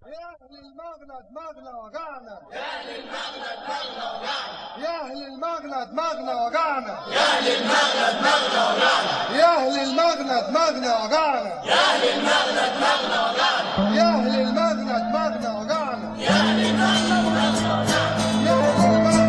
يا أهل المغنى دماغنا وجعنا يا أهل المغنى دماغنا وجعنا يا أهل المغنى دماغنا وجعنا يا أهل المغنى دماغنا وجعنا يا أهل المغنى دماغنا وجعنا يا أهل المغنى دماغنا وجعنا يا أهل المغنى دماغنا وجعنا يا أهل المغنى دماغنا وجعنا يا أهل المغنى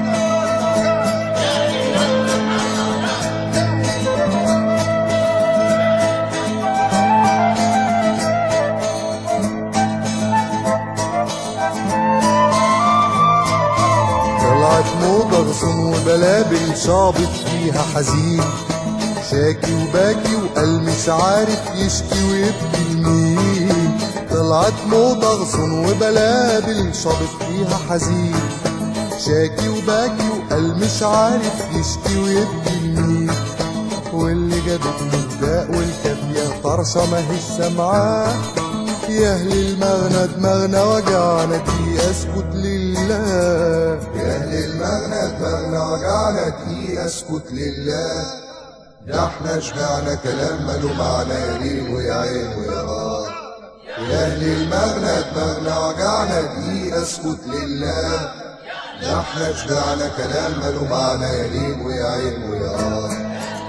طلعت موضة غصن وبلابل شابط فيها حزين شاكي وباكي وقال مش عارف يشكي ويبكي لمين طلعت موضة غصن وبلابل شابط فيها حزين شاكي وباكي وقال مش عارف يشكي ويبكي لمين واللي جابت الداء والكافية طرشة ماهيش سامعاه يا اهل المغنى دماغنا وجعنا دي اسكت لله يا أهل المغنى دماغنا وجعنا دي أسكت لله ده احنا شبعنا كلام ماله معنى يا ليل ويا عين ويا راه يا أهل المغنى دماغنا وجعنا دي أسكت لله ده احنا شبعنا كلام ماله معنى يا ليل ويا عين ويا راه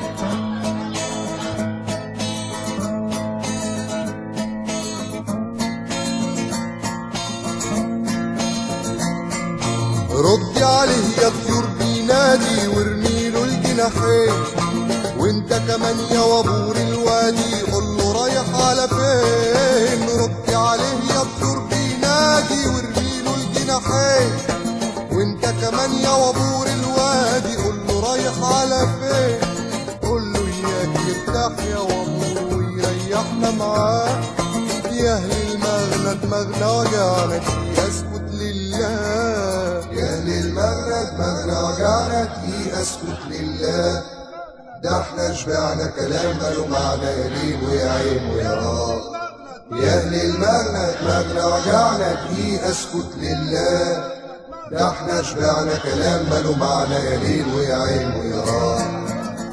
ردي عليه يا طيور بينادي وارمي له الجناحين وانت كمان يا وابور الوادي قول له رايح على فين ردي عليه يا طيور بينادي وارمي له الجناحين وانت كمان يا وابور الوادي قول له رايح على فين قول له اياك يرتاح يا وابور ويريحنا معاه يا اهل المغنى دماغنا وجعنا دي اسكت لله يا أهل المغنى دماغنا وجعنا دي أسكت لله ده احنا شبعنا كلام ماله معنى يا ليل ويا عين ويا راه يا أهل المغنى دماغنا وجعنا دي أسكت لله ده احنا شبعنا كلام ماله معنى يا ليل ويا عين ويا راه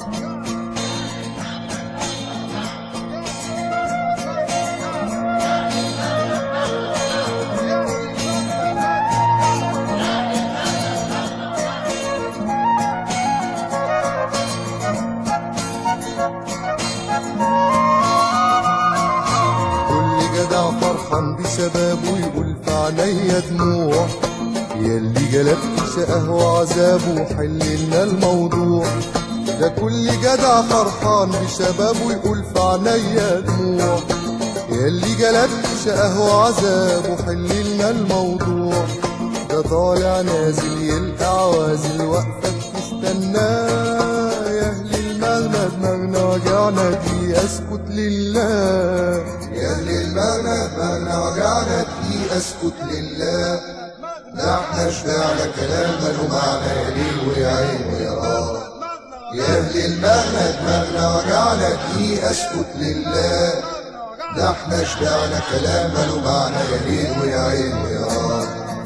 كل جدع فرحان بشبابه يقول في عينيا دموع ياللي جلبت شقاه وعذابه حل لنا الموضوع ده كل جدع فرحان بشبابه يقول في عينيا دموع ياللي جلبت شقاه وعذابه حل لنا الموضوع ده طالع نازل يلقى عوازل واقفة بتستناه يا أهل المغنى دماغنا وجعنا دي أسكت لله يا أهل المغنى دماغنا وجعنا دي أسكت لله ده احنا شبعنا كلام ماله معنى يا ليل ويا عين ويا راه يا أهل المغنى دماغنا وجعنا دي أسكت لله ده احنا شبعنا كلام ماله معنى يا ليل ويا عين ويا راه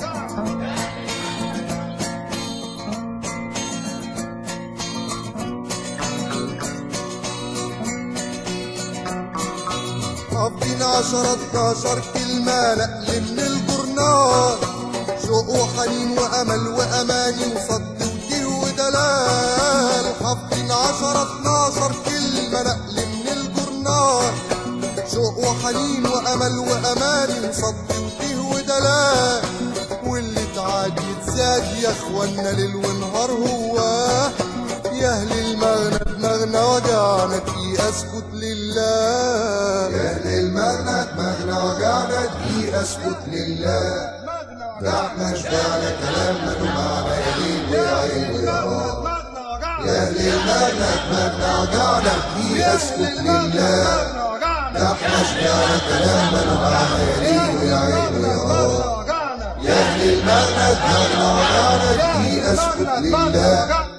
حافظين عشرة اتناشر كلمة نقل من الجرنال شوق وحنين وأمل وأماني وصد وتيه ودلال حافظين عشرة اتناشر كلمة نقل من الجرنال شوق وحنين وأمل وأماني وصد وتيه ودلال واللي تعاد يتزاد يا اخوانا ليل ونهار هواه يا اهل المغنى دماغنا وجعنا في اسكت لله يا أهل المغنى دماغنا وجعنا دي أسكت لله ده احنا شبعنا كلام ماله معنى يا ليل ويا عين ويا راه يا أهل المغنى دماغنا وجعنا دي أسكت لله ده احنا شبعنا كلام ماله معنى يا ليل ويا عين ويا راه يا أهل المغنى دماغنا وجعنا دي أسكت لله